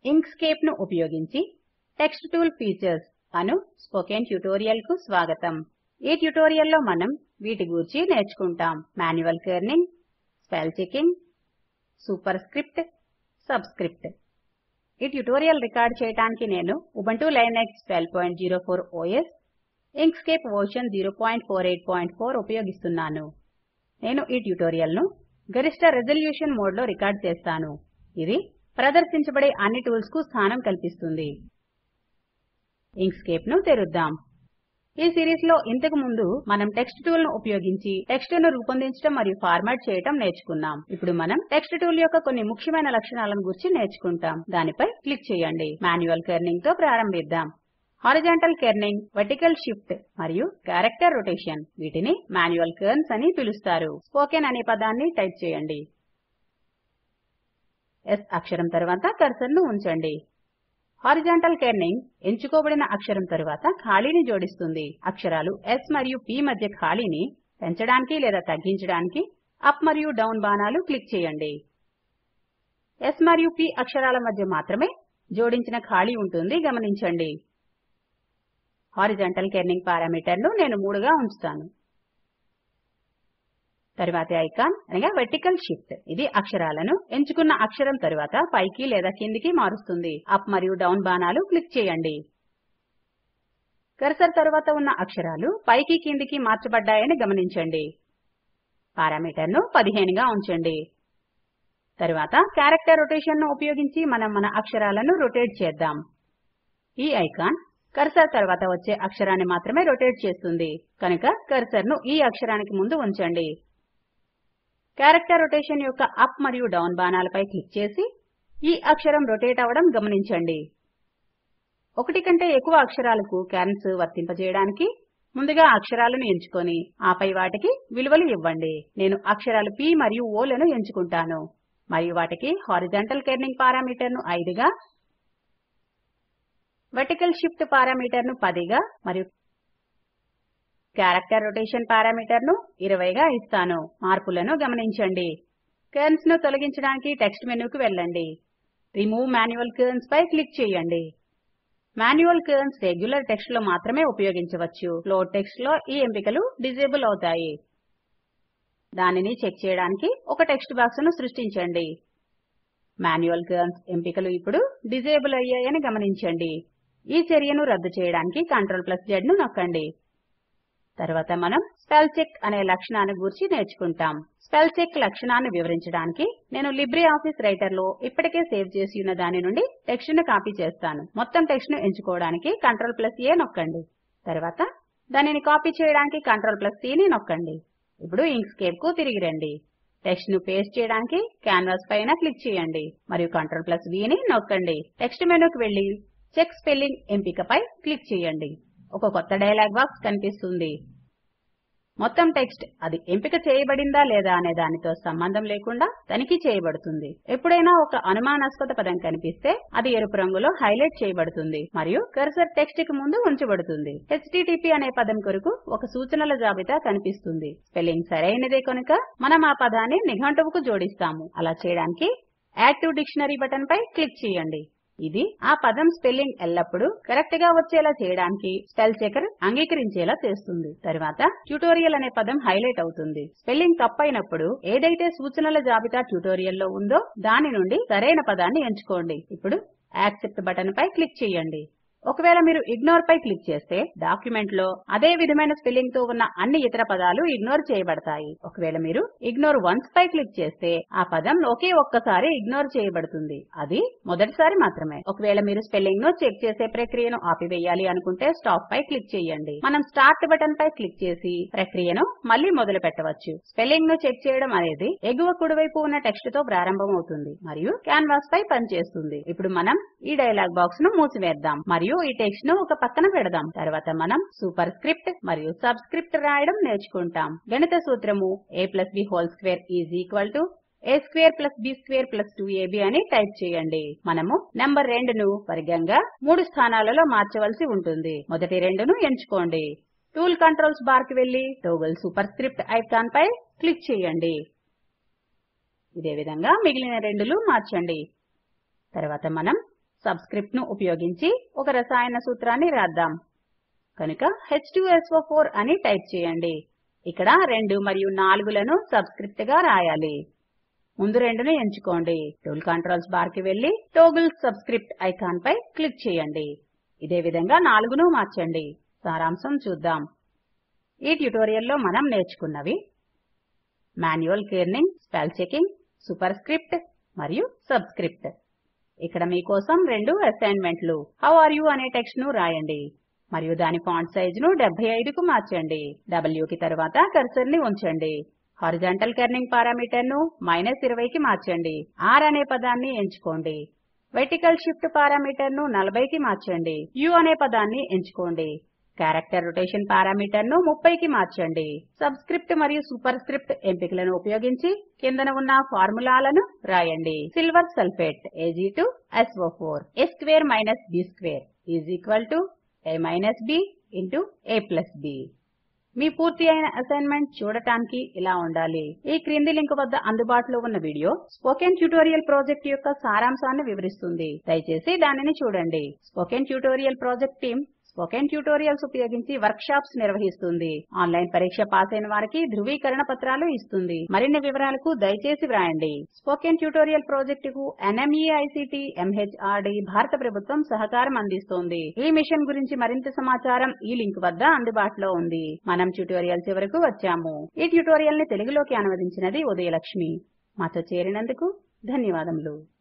ఇంక్స్కేప్ ను ఉపయోగించి text tool features అను స్పోకెన్ ట్యుటోరియల్ కు స్వాగతం ఈ ట్యుటోరియల్ లో మనం వీటి గూర్చి నేర్చుకుంటాం manual kerning spell checking superscript subscript ఈ ట్యుటోరియల్ రికార్డ్ చేయడానికి నేను Ubuntu Linux 1204 OS Inkscape version 04844 ఉపయోగిస్తున్నాను నేను ఈ ట్యుటోరియల్ ను గరిష్ట రిజల్యూషన్ మోడ్ లో రికార్డ్ చేస్తాను ఇది ప్రదర్శించబడే అన్ని టూల్స్ కు స్థానం కల్పిస్తుంది ఇంక్స్కేప్ ను తెరుద్దాం ఈ సిరీస్ లో ఇంతకు ముందు మనం టెక్స్ట్ టూల్ ను ఉపయోగించి టెక్స్ట్ ను రూపొందించడం మరియు ఫార్మాట్ చేయడం నేర్చుకున్నాం ఇప్పుడు మనం టెక్స్ట్ టూల్ యొక్క కొన్ని ముఖ్యమైన లక్షణాలను గురించి నేర్చుకుంటాం దానిపై క్లిక్ చేయండి మాన్యువల్ కెర్నింగ్ తో ప్రారంభిద్దాం హారిజాంటల్ కెర్నింగ్ వర్టికల్ షిఫ్ట్ మరియు క్యారెక్టర్ రొటేషన్ వీటిని మాన్యువల్ కెర్న్స్ అని పిలుస్తారు స్పోకెన్ అనే పదాన్ని టైప్ చేయండి S అక్షరం తర్వాత కర్సర్ ను ఉంచండి హారిజాంటల్ కెర్నింగ్ ఎంచుకోబడిన అక్షరం తరువాత ఖాళీని జోడిస్తుంది అక్షరాలు S మరియు P మధ్య ఖాళీని పెంచడానికి లేదా తగ్గించడానికి అప్ మరియు డౌన్ బాణాలు క్లిక్ చేయండి S మరియు P అక్షరాల మధ్య మాత్రమే జోడించిన ఖాళీ ఉంటుంది గమనించండి హారిజాంటల్ కెర్నింగ్ పారామీటర్ ను నేను 3 గా ఉంచుతాను తరువాతి ఐకాన్ అనగా వెర్టికల్ షిఫ్ట్ ఇది అక్షరాలను ఎంచుకున్న అక్షరం తరువాత పైకి లేదా కిందికి మారుస్తుంది అప్ మరియు డౌన్ బాణాలు క్లిక్ చేయండి కర్సర్ తరువాత ఉన్న అక్షరాలు పైకి కిందికి మార్చబడ్డాయని గమనించండి పారామీటర్ ను 15 గా ఉంచండి తరువాత క్యారెక్టర్ రొటేషన్ ను ఉపయోగించి మనం మన అక్షరాలను రొటేట్ చేద్దాం ఈ ఐకాన్ కర్సర్ తర్వాత వచ్చే అక్షరాన్ని మాత్రమే రొటేట్ చేస్తుంది కనుక కర్సర్ ను ఈ అక్షరానికి ముందు ఉంచండి క్యారెక్టర్ రొటేషన్ యొక్క అప్ మరియు డౌన్ బాణాలపై క్లిక్ చేసి ఈ అక్షరం రొటేట్ అవడం గమనించండి ఒకటి కంటే ఎక్కువ అక్షరాలకు క్యాన్స్ వర్తింపజేయడానికి ముందుగా అక్షరాలను ఎంచుకొని ఆపై వాటికి విలువలు ఇవ్వండి నేను అక్షరాలు P మరియు O లను ఎంచుకుంటాను మరియు వాటికి హారిజాంటల్ కెర్నింగ్ పారామీటర్ ను 5 గా వర్టికల్ షిఫ్ట్ పారామీటర్ ను 10 గా మరియు క్యారెక్టర్ రొటేషన్ పారామీటర్ ను 20 గా ఇస్తాను మార్పులను గమనించండి కెర్న్స్ ను తొలగించడానికి టెక్స్ట్ మెనూకి వెళ్ళండి రిమూవ్ మాన్యువల్ కెర్న్స్ పై క్లిక్ చేయండి మాన్యువల్ కెర్న్స్ రెగ్యులర్ టెక్స్ట్ లో మాత్రమే ఉపయోగించవచ్చు ఫ్లోట్ టెక్స్ట్ లో ఈ ఎంపికలు డిజేబుల్ అవుతాయి దానిని చెక్ చేయడానికి ఒక టెక్స్ట్ బాక్స్ ను సృష్టించండి మాన్యువల్ కెర్న్స్ ఎంపికలు ఇప్పుడు డిజేబుల్ అయ్యాయని గమనించండి ఈ చర్యను రద్దు చేయడానికి CTRL Z ను నొక్కండి తర్వాత మనం స్పెల్ చెక్ అనే లక్షణాన్ని గురించి నేర్చుకుంటాం స్పెల్ చెక్ లక్షణాన్ని వివరించడానికి నేను లిబ్రే ఆఫీస్ రైటర్ లో ఇప్పటికే సేవ్ చేసి ఉన్న దాని నుండి టెక్స్ట్ ను కాపీ చేస్తాను మొత్తం టెక్స్ట్ ను ఎంచుకోవడానికి CTRL A నొక్కండి తర్వాత దానిని కాపీ చేయడానికి CTRL C ని నొక్కండి ఇప్పుడు ఇంక్స్కేప్ కు తిరిగి రండి టెక్స్ట్ ను పేస్ట్ చేయడానికి కాన్వాస్ పైన క్లిక్ చేయండి మరియు CTRL V ని నొక్కండి టెక్స్ట్ మెనూకి వెళ్ళి చెక్ స్పెల్లింగ్ ఎంపికపై క్లిక్ చేయండి ఒక కొత్త డయలాగ్ బాక్స్ కనిపిస్తుంది మొత్తం టెక్స్ట్ అది ఎంపిక చేయబడిందా లేదా అనే దానితో సంబంధం లేకుండా తనిఖీ చేయబడుతుంది ఎప్పుడైనా ఒక అనుమానాస్పద పదం కనిపిస్తే అది ఎరుపు రంగులో హైలైట్ చేయబడుతుంది మరియు కర్సర్ టెక్స్ట్ కి ముందు ఉంచబడుతుంది హెచ్టీటీపీ అనే పదం కొరకు ఒక సూచనల జాబితా కనిపిస్తుంది స్పెల్లింగ్ సరైనదే కనుక మనం ఆ పదాన్ని నిఘంటువుకు జోడిస్తాము అలా చేయడానికి యాడ్ టు డిక్షనరీ బటన్ పై క్లిక్ చేయండి ఇది ఆ పదం స్పెల్లింగ్ ఎల్లప్పుడూ కరెక్ట్ గా వచ్చేలా చేయడానికి స్పెల్ చెకర్ అంగీకరించేలా చేస్తుంది తరువాత ట్యుటోరియల్ అనే పదం హైలైట్ అవుతుంది స్పెల్లింగ్ తప్పైనప్పుడు ఏదైతే సూచనల జాబితా ట్యుటోరియల్ లో ఉందో దాని నుండి సరైన పదాన్ని ఎంచుకోండి ఇప్పుడు యాక్సెప్ట్ బటన్ పై క్లిక్ చేయండి ఒకవేళ మీరు ఇగ్నోర్ పై క్లిక్ చేస్తే డాక్యుమెంట్ లో అదే విధమైన స్పెల్లింగ్ తో ఉన్న అన్ని ఇతర పదాలు ఇగ్నోర్ చేయబడతాయి ఒకవేళ మీరు ఇగ్నోర్ వన్స్ పై క్లిక్ చేస్తే ఆ పదం ఒకే ఒక్కసారి ఇగ్నోర్ చేయబడుతుంది అది మొదటిసారి మాత్రమే ఒకవేళ మీరు స్పెల్లింగ్ ను చెక్ చేసే ప్రక్రియను ఆపివేయాలి అనుకుంటే స్టాప్ పై క్లిక్ చేయండి మనం స్టార్ట్ బటన్ పై క్లిక్ చేసి ప్రక్రియను మళ్ళీ మొదలు పెట్టవచ్చు స్పెల్లింగ్ ను చెక్ చేయడం అనేది ఎగువ కుడివైపు ఉన్న టెక్స్ట్ తో ప్రారంభమవుతుంది మరియు కాన్వాస్ పై పనిచేస్తుంది ఇప్పుడు మనం ఈ డైలాగ్ బాక్స్ ను మూసివేద్దాం మరియు ఈ టెక్స్ట్ ను ఒక పక్కన పెడదాం తర్వాత మనం సూపర్ స్క్రిప్ట్ మరియు సబ్ స్క్రిప్ట్ రాయడం నేర్చుకుంటాం గణిత సూత్రము a b whole square is equal to a square plus b square plus 2ab అని టైప్ చేయండి మనము నంబర్ 2 ను వర్గంగా మూడు స్థానాలలో మార్చవలసి ఉంటుంది మొదటి రెండును ఎంచుకోండి టూల్ కంట్రోల్స్ బార్ కి వెళ్లి టోగుల్ సూపర్ స్క్రిప్ట్ ఐకాన్ పై క్లిక్ చేయండి ఇదే విధంగా మిగిలిన రెండులు మార్చండి తర్వాత మనం సబ్స్క్రిప్ట్ ను ఉపయోగించి ఒక రసాయన సూత్రాన్ని రాద్దాం కనుక H2SO4 అని టైప్ చేయండి ఇక్కడ 2 మరియు 4 లను సబ్స్క్రిప్ట్ గా రాయాలి ముందు రెండును ఎంచుకోండి టూల్ కంట్రోల్స్ బార్ కి వెళ్ళి టోగుల్ సబ్స్క్రిప్ట్ ఐకాన్ పై క్లిక్ చేయండి ఇదే విధంగా 4 ను మార్చండి సారాంశం చూద్దాం ఈ ట్యుటోరియల్లో మనం నేర్చుకున్నవి manual kerning spell checking superscript మరియు సబ్స్క్రిప్ట్ ఇక్కడ మీకోసం రెండు అసైన్మెంట్లు హౌ ఆర్ యు అనే టెక్స్ట్ ను రాయండి మరియు దాని ఫాంట్ సైజ్ ను 75 కు మార్చండి W కి తరువాత కర్సర్ ని ఉంచండి హారిజాంటల్ కెర్నింగ్ పారామీటర్ ను 20 కి మార్చండి R అనే పదాన్ని ఎంచుకోండి వెర్టికల్ షిఫ్ట్ పారామీటర్ ను 40 కి మార్చండి U అనే పదాన్ని ఎంచుకోండి క్యారెక్టర్ రొటేషన్ పారామీటర్ ను 30 కి మార్చండి సబ్స్క్రిప్ట్ మరియు సూపర్ స్క్రిప్ట్ ఎంపికలను ఉపయోగించి కిందన ఉన్న ఫార్ములాలను రాయండి silver sulphate Ag2SO4 a square minus b square is equal to a minus b into a plus b మీ పూర్తి అయిన అసైన్మెంట్ చూడటానికి ఇలా ఉండాలి ఈ క్రింది లింక్ వద్ద అందుబాటులో ఉన్న వీడియో స్పోకెన్ ట్యుటోరియల్ ప్రాజెక్ట్ యొక్క సారాంశాన్ని వివరిస్తుంది దయచేసి దానిని చూడండి spoken tutorial project team spoken tutorials ఉపయోగించి వర్క్ షాప్స్ నిర్వహిస్తుంది ఆన్లైన్ పరీక్ష పాస్ అయిన వారికి ధృవీకరణ పత్రాలు ఇస్తుంది మరిన్ని వివరాలకు దయచేసి వ్రాయండి స్పోకెన్ ట్యుటోరియల్ ప్రాజెక్టుకు NMEICT MHRD భారత ప్రభుత్వం సహకారం అందిస్తోంది ఈ మిషన్ గురించి మరింత సమాచారం ఈ లింక్ వద్ద అందుబాటులో ఉంది మనం ట్యుటోరియల్ చివరకు వచ్చాము ఈ ట్యుటోరియల్ ని తెలుగులోకి అనువదించినది ఉదయలక్ష్మి మాతో చేరినందుకు ధన్యవాదములు